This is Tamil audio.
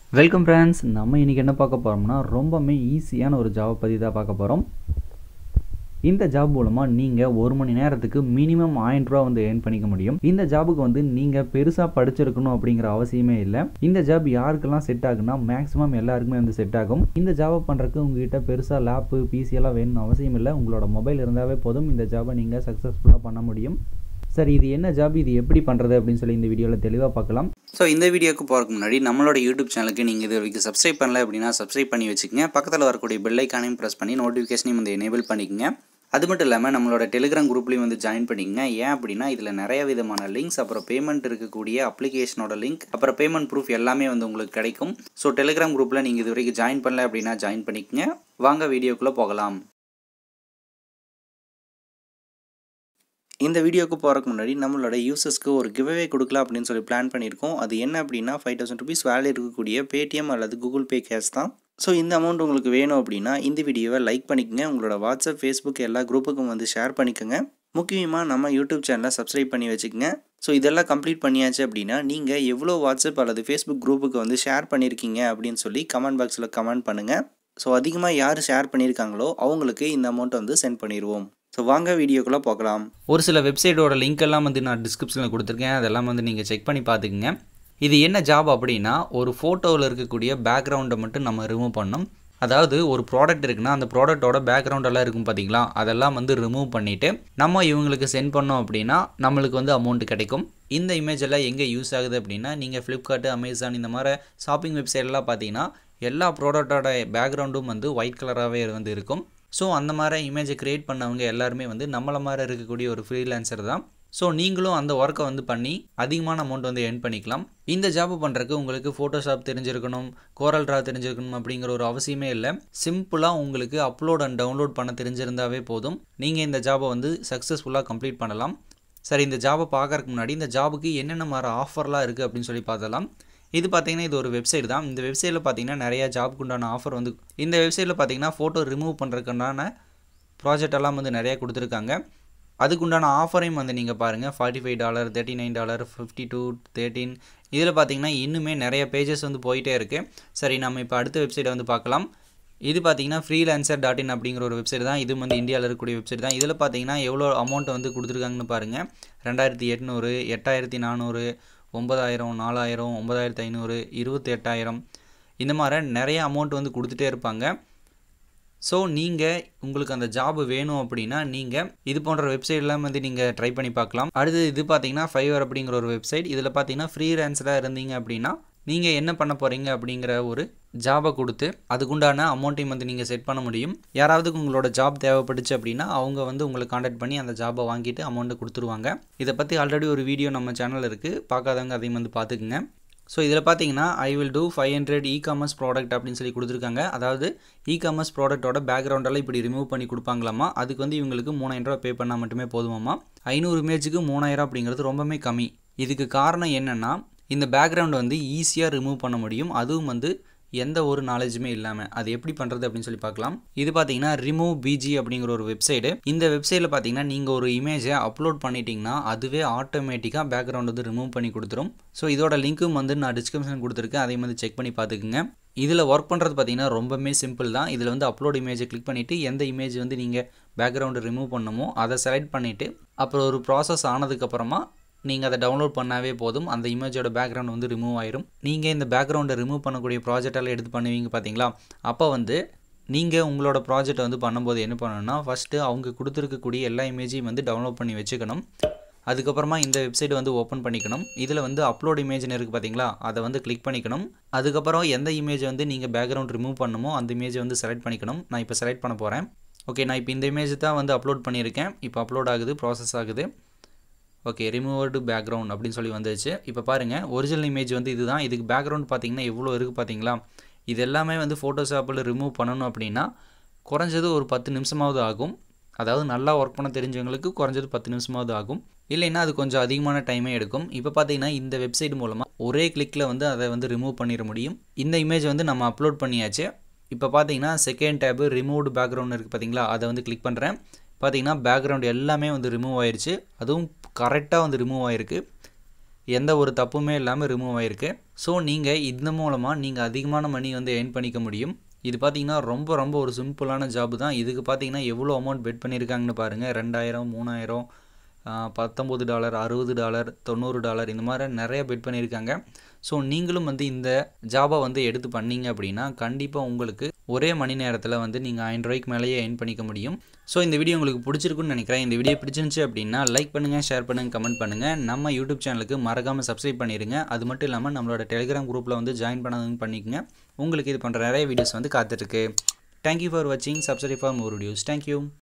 வெல்கம் ஃப்ரெண்ட்ஸ் நம்ம இன்றைக்கி என்ன பார்க்க போகிறோம்னா ரொம்பவுமே ஈஸியான ஒரு ஜாபை பற்றி தான் பார்க்க போகிறோம் இந்த ஜாப் மூலமாக நீங்கள் ஒரு மணி நேரத்துக்கு மினிமம் ஆயிரம் ரூபா வந்து ஏர்ன் பண்ணிக்க முடியும் இந்த ஜாபுக்கு வந்து நீங்கள் பெருசாக படிச்சிருக்கணும் அப்படிங்கிற அவசியமே இல்லை இந்த ஜாப் யாருக்கெல்லாம் செட் ஆகுனா மேக்ஸிமம் எல்லாருக்குமே வந்து செட் ஆகும் இந்த ஜாபை பண்ணுறதுக்கு உங்ககிட்ட பெருசாக லேப்பு பிசி எல்லாம் வேணும்னு அவசியம் இல்லை உங்களோட மொபைல் இருந்தாவே போதும் இந்த ஜாபை நீங்கள் சக்ஸஸ்ஃபுல்லாக பண்ண முடியும் சரி இது என்ன ஜாப் இது எப்படி பண்ணுறது அப்படின்னு சொல்லி இந்த வீடியோவில் தெளிவாக பார்க்கலாம் ஸோ இந்த வீடியோக்கு போகிறதுக்கு முன்னாடி நம்மளோட யூடியூப் சேனலுக்கு நீங்கள் இது வரைக்கும் சப்ஸ்கிரைப் பண்ணல அப்படின்னா சப்ஸ்கிரைப் பண்ணி வச்சுக்கோங்க பக்கத்தில் வரக்கூடிய பெல் ஐக்கானையும் ப்ரெஸ் பண்ணி நோட்டிஃபிகேஷனையும் வந்து எனேபிள் பண்ணிக்கங்க அது மட்டும் இல்லாமல் நம்மளோட டெலிகிராம் குரூப்லேயும் வந்து ஜாயின் பண்ணிக்கங்க ஏன் அப்படின்னா இதில் நிறைய விதமான லிங்க்ஸ் அப்புறம் பேமெண்ட் இருக்கக்கூடிய அப்ளிகேஷனோட லிங்க் அப்புறம் பேமெண்ட் ப்ரூஃப் எல்லாமே வந்து உங்களுக்கு கிடைக்கும் ஸோ டெலிகிராம் குரூப்பில் நீங்கள் இது வரைக்கும் ஜாயின் பண்ணல அப்படின்னா ஜாயின் பண்ணிக்கங்க வாங்க வீடியோக்குள்ளே போகலாம் இந்த வீடியோக்கு போகிறதுக்கு முன்னாடி நம்மளோட யூசர்ஸ்க்கு ஒரு கிவ்அவே கொடுக்கலாம் அப்படின்னு சொல்லி பிளான் பண்ணியிருக்கோம் அது என்ன அப்படின்னா ஃபைவ் தௌசண்ட் ருபீஸ் வேல்யூ இருக்கக்கூடிய பேடிஎம் அல்லது கூகுள் பே கேஷ் தான் ஸோ இந்த அமௌண்ட் உங்களுக்கு வேணும் அப்படின்னா இந்த வீடியோவை லைக் பண்ணிக்கங்க உங்களோட வாட்ஸ்அப் ஃபேஸ்புக் எல்லா குரூப்புக்கும் வந்து ஷேர் பண்ணிக்கோங்க முக்கியமாக நம்ம யூடியூப் சேனலை சப்ஸ்கிரைப் பண்ணி வச்சுக்கோங்க ஸோ இதெல்லாம் கம்ப்ளீட் பண்ணியாச்சு அப்படின்னா நீங்கள் எவ்வளோ வாட்ஸ்அப் அல்லது ஃபேஸ்புக் குரூப்புக்கு வந்து ஷேர் பண்ணியிருக்கீங்க அப்படின்னு சொல்லி கமெண்ட் பாக்ஸில் கமெண்ட் பண்ணுங்கள் ஸோ அதிகமாக யார் ஷேர் பண்ணியிருக்காங்களோ அவங்களுக்கு இந்த அமௌண்ட்டை வந்து சென்ட் பண்ணிடுவோம் ஸோ வாங்க வீடியோக்குள்ளே பார்க்கலாம் ஒரு சில வெப்சைட்டோட லிங்க் எல்லாம் வந்து நான் டிஸ்கிரிப்ஷனில் கொடுத்துருக்கேன் அதெல்லாம் வந்து நீங்கள் செக் பண்ணி பார்த்துக்குங்க இது என்ன ஜாப் அப்படின்னா ஒரு ஃபோட்டோவில் இருக்கக்கூடிய பேக்ரவுண்டை மட்டும் நம்ம ரிமூவ் பண்ணணும் அதாவது ஒரு ப்ராடக்ட் இருக்குன்னா அந்த ப்ராடக்ட்டோட பேக்ரவுண்டெல்லாம் இருக்கும் பார்த்தீங்களா அதெல்லாம் வந்து ரிமூவ் பண்ணிவிட்டு நம்ம இவங்களுக்கு சென்ட் பண்ணோம் அப்படின்னா நம்மளுக்கு வந்து அமௌண்ட் கிடைக்கும் இந்த இமேஜ் எல்லாம் எங்கே யூஸ் ஆகுது அப்படின்னா நீங்கள் ஃப்ளிப்கார்ட்டு அமேசான் இந்த மாதிரி ஷாப்பிங் வெப்சைட்லாம் பார்த்தீங்கன்னா எல்லா ப்ராடக்டோட பேக்ரவுண்டும் வந்து ஒயிட் கலராகவே வந்து இருக்கும் ஸோ அந்த மாதிரி இமேஜை க்ரியேட் பண்ணவங்க எல்லாருமே வந்து நம்மளை மாதிரி இருக்கக்கூடிய ஒரு ஃப்ரீலான்சர் தான் ஸோ நீங்களும் அந்த ஒர்க்கை வந்து பண்ணி அதிகமான அமௌண்ட் வந்து எர்ன் பண்ணிக்கலாம் இந்த ஜாப் பண்ணுறதுக்கு உங்களுக்கு ஃபோட்டோஷாப் தெரிஞ்சிருக்கணும் கோரல் ட்ரா தெரிஞ்சிருக்கணும் அப்படிங்கிற ஒரு அவசியமே இல்லை சிம்பிளாக உங்களுக்கு அப்லோட் அண்ட் டவுன்லோட் பண்ண தெரிஞ்சிருந்தாவே போதும் நீங்கள் இந்த ஜாபை வந்து சக்ஸஸ்ஃபுல்லாக கம்ப்ளீட் பண்ணலாம் சரி இந்த ஜாபை பார்க்கறதுக்கு முன்னாடி இந்த ஜாபுக்கு என்னென்ன மாதிரி ஆஃபர்லாம் இருக்குது அப்படின்னு சொல்லி பார்த்தலாம் இது பார்த்தீங்கன்னா இது ஒரு வெப்சைட் தான் இந்த வெப்சைட்டில் பார்த்தீங்கன்னா நிறையா ஜாப்க்கு உண்டான ஆஃபர் வந்து இந்த வெப்சைட்டில் பார்த்தீங்கன்னா ஃபோட்டோ ரிமூவ் பண்ணுறதுக்குண்டான ப்ராஜெக்ட் எல்லாம் வந்து நிறையா கொடுத்துருக்காங்க அதுக்குண்டான ஆஃபரையும் வந்து நீங்கள் பாருங்கள் forty five dollar thirty nine dollar fifty two thirteen இதில் பார்த்தீங்கன்னா இன்னுமே நிறைய பேஜஸ் வந்து போயிட்டே இருக்குது சரி நம்ம இப்போ அடுத்த வெப்சைட்டை வந்து பார்க்கலாம் இது பார்த்தீங்கன்னா ஃப்ரீலான்சர் டாட் இன் அப்படிங்கிற ஒரு வெப்சைட் தான் இது வந்து இந்தியாவில் இருக்கக்கூடிய வெப்சைட் தான் இதில் பார்த்தீங்கன்னா எவ்வளோ அமௌண்ட் வந்து கொடுத்துருக்காங்கன்னு பாருங்கள் ரெண்டாயிரத்தி எட்நூறு எட்டாயிரத்தி நானூறு ஒம்பதாயிரம் நாலாயிரம் ஒம்பதாயிரத்து ஐநூறு இருபத்தி எட்டாயிரம் இந்த மாதிரி நிறைய அமௌண்ட் வந்து கொடுத்துட்டே இருப்பாங்க ஸோ நீங்கள் உங்களுக்கு அந்த ஜாப் வேணும் அப்படின்னா நீங்கள் இது போன்ற வெப்சைட்லாம் வந்து நீங்கள் ட்ரை பண்ணி பார்க்கலாம் அடுத்து இது பார்த்தீங்கன்னா ஃபைவர் அப்படிங்கிற ஒரு வெப்சைட் இதில் பார்த்தீங்கன்னா ஃப்ரீலான்ஸராக இருந்தீங்க அப்படின்னா நீங்கள் என்ன பண்ண போகிறீங்க அப்படிங்கிற ஒரு ஜாபை கொடுத்து அதுக்குண்டான அமௌண்ட்டையும் வந்து நீங்கள் செட் பண்ண முடியும் யாராவதுக்கு உங்களோட ஜாப் தேவைப்பட்டுச்சு அப்படின்னா அவங்க வந்து உங்களை காண்டாக்ட் பண்ணி அந்த ஜாபை வாங்கிட்டு அமௌண்ட்டை கொடுத்துருவாங்க இதை பற்றி ஆல்ரெடி ஒரு வீடியோ நம்ம சேனல் இருக்குது பார்க்காதவங்க அதையும் வந்து பார்த்துக்குங்க ஸோ இதில் பார்த்தீங்கன்னா I will two five hundred e commerce product அப்படின்னு சொல்லி கொடுத்துருக்காங்க அதாவது இ காமர்ஸ் ப்ராடக்ட்டோட பேக்ரவுண்டெல்லாம் இப்படி ரிமூவ் பண்ணி கொடுப்பாங்களாமா அதுக்கு வந்து இவங்களுக்கு மூணாயிரம் ரூபா பே பண்ணால் மட்டுமே போதுமாமா ஐநூறு இமேஜுக்கு மூணாயிரம் அப்படிங்கிறது ரொம்பவே கம்மி இதுக்கு காரணம் என்னென்னா இந்த பேக்ரவுண்ட் வந்து ஈஸியாக ரிமூவ் பண்ண முடியும் அதுவும் வந்து எந்த ஒரு நாலேஜுமே இல்லாமல் அது எப்படி பண்ணுறது அப்படின்னு சொல்லி பார்க்கலாம் இது பார்த்தீங்கன்னா ரிமூவ் பிஜி அப்படிங்கிற ஒரு வெப்சைட்டு இந்த வெப்சைட்டில் பார்த்தீங்கன்னா நீங்கள் ஒரு இமேஜை அப்லோட் பண்ணிட்டீங்கன்னா அதுவே ஆட்டோமேட்டிக்காக பேக்ரவுண்ட் வந்து ரிமூவ் பண்ணி கொடுத்துரும் ஸோ இதோட லிங்க்கும் வந்து நான் டிஸ்கிரிப்ஷன் கொடுத்துருக்கேன் அதையும் வந்து செக் பண்ணி பார்த்துக்குங்க இதில் ஒர்க் பண்ணுறது பார்த்தீங்கன்னா ரொம்பவே சிம்பிள் தான் இதில் வந்து அப்லோட் இமேஜை கிளிக் பண்ணிவிட்டு எந்த இமேஜ் வந்து நீங்கள் பேக்ரவுண்டை ரிமூவ் பண்ணணுமோ அதை செலக்ட் பண்ணிவிட்டு அப்புறம் ஒரு ப்ராசஸ் ஆனதுக்கப்புறமா நீங்கள் அதை டவுன்லோட் பண்ணாவே போதும் அந்த இமேஜோட பேக்ரவுண்ட் வந்து ரிமூவ் ஆயிரும் நீங்கள் இந்த பேக்ரவுண்டை ரிமூவ் பண்ணக்கூடிய ப்ராஜெக்டெல்லாம் எடுத்து பண்ணுவீங்க பார்த்தீங்களா அப்போ வந்து நீங்கள் உங்களோட ப்ராஜெக்டை வந்து பண்ணும்போது என்ன பண்ணணும்னா ஃபஸ்ட்டு அவங்க கொடுத்துருக்கக்கூடிய எல்லா இமேஜையும் வந்து டவுன்லோட் பண்ணி வச்சுக்கணும் அதுக்கப்புறமா இந்த வெப்சைட் வந்து ஓப்பன் பண்ணிக்கணும் இதில் வந்து அப்லோட் இமேஜ்னு இருக்குது பார்த்தீங்களா அதை வந்து கிளிக் பண்ணிக்கணும் அதுக்கப்புறம் எந்த இமேஜ் வந்து நீங்கள் பேக்ரவுண்ட் ரிமூவ் பண்ணுமோ அந்த இமேஜை வந்து செலக்ட் பண்ணிக்கணும் நான் இப்போ செலக்ட் பண்ண போகிறேன் ஓகே நான் இப்போ இந்த இமேஜ் தான் வந்து அப்லோட் பண்ணியிருக்கேன் இப்போ அப்லோட் ஆகுது ப்ராசஸ் ஆகுது ஓகே ரிமூவர்டு பேக்ரவுண்ட் அப்படின்னு சொல்லி வந்துச்சு இப்போ பாருங்கள் ஒரிஜினல் இமேஜ் வந்து இதுதான் இதுக்கு பேக்ரவுண்ட் பார்த்தீங்கன்னா எவ்வளோ இருக்குது பார்த்தீங்களா இது எல்லாமே வந்து ஃபோட்டோஷாப்பில் ரிமூவ் பண்ணணும் அப்படின்னா குறைஞ்சது ஒரு பத்து நிமிஷமாவது ஆகும் அதாவது நல்லா ஒர்க் பண்ண தெரிஞ்சவங்களுக்கு குறைஞ்சது பத்து நிமிஷமாவது ஆகும் இல்லைன்னா அது கொஞ்சம் அதிகமான டைமே எடுக்கும் இப்போ பார்த்தீங்கன்னா இந்த வெப்சைட் மூலமாக ஒரே கிளிக்கில் வந்து அதை வந்து ரிமூவ் பண்ணிட முடியும் இந்த இமேஜ் வந்து நம்ம அப்லோட் பண்ணியாச்சு இப்போ பார்த்தீங்கன்னா செகண்ட் டேபு ரிமூவ்டு பேக்ரவுண்ட் இருக்குது பார்த்தீங்களா அதை வந்து கிளிக் பண்ணுறேன் பார்த்தீங்கன்னா பேக்ரவுண்ட் எல்லாமே வந்து ரிமூவ் ஆயிடுச்சு அதுவும் கரெக்டாக வந்து ரிமூவ் ஆயிருக்கு எந்த ஒரு தப்புமே இல்லாமல் ரிமூவ் ஆகிருக்கு ஸோ நீங்கள் இந்த மூலமாக நீங்கள் அதிகமான மணி வந்து ஏர்ன் பண்ணிக்க முடியும் இது பார்த்தீங்கன்னா ரொம்ப ரொம்ப ஒரு சிம்பிளான ஜாப் தான் இதுக்கு பார்த்தீங்கன்னா எவ்வளோ அமௌண்ட் பெட் பண்ணியிருக்காங்கன்னு பாருங்கள் ரெண்டாயிரம் மூணாயிரம் பத்தொம்பது டாலர் அறுபது டாலர் தொண்ணூறு டாலர் இந்த மாதிரி நிறைய பெட் பண்ணியிருக்காங்க ஸோ நீங்களும் வந்து இந்த ஜாபை வந்து எடுத்து பண்ணீங்க அப்படின்னா கண்டிப்பாக உங்களுக்கு ஒரே மணி நேரத்தில் வந்து நீங்கள் ஆயிரம் ரூபாய்க்கு மேலேயே எர்ன் பண்ணிக்க முடியும் ஸோ இந்த வீடியோ உங்களுக்கு பிடிச்சிருக்குன்னு நினைக்கிறேன் இந்த வீடியோ பிடிச்சிருந்துச்சு அப்படின்னா லைக் பண்ணுங்கள் ஷேர் பண்ணுங்கள் கமெண்ட் பண்ணுங்கள் நம்ம யூடியூப் சேனலுக்கு மறக்காமல் சப்ஸ்கிரைப் பண்ணிடுங்க அது மட்டும் இல்லாமல் நம்மளோட டெலிகிராம் குரூப்பில் வந்து ஜாயின் பண்ணதுன்னு பண்ணிக்கங்க உங்களுக்கு இது பண்ணுற நிறைய வீடியோஸ் வந்து காத்துட்ருக்கு தேங்க்யூ ஃபார் வாட்சிங் subscribe for more videos thank you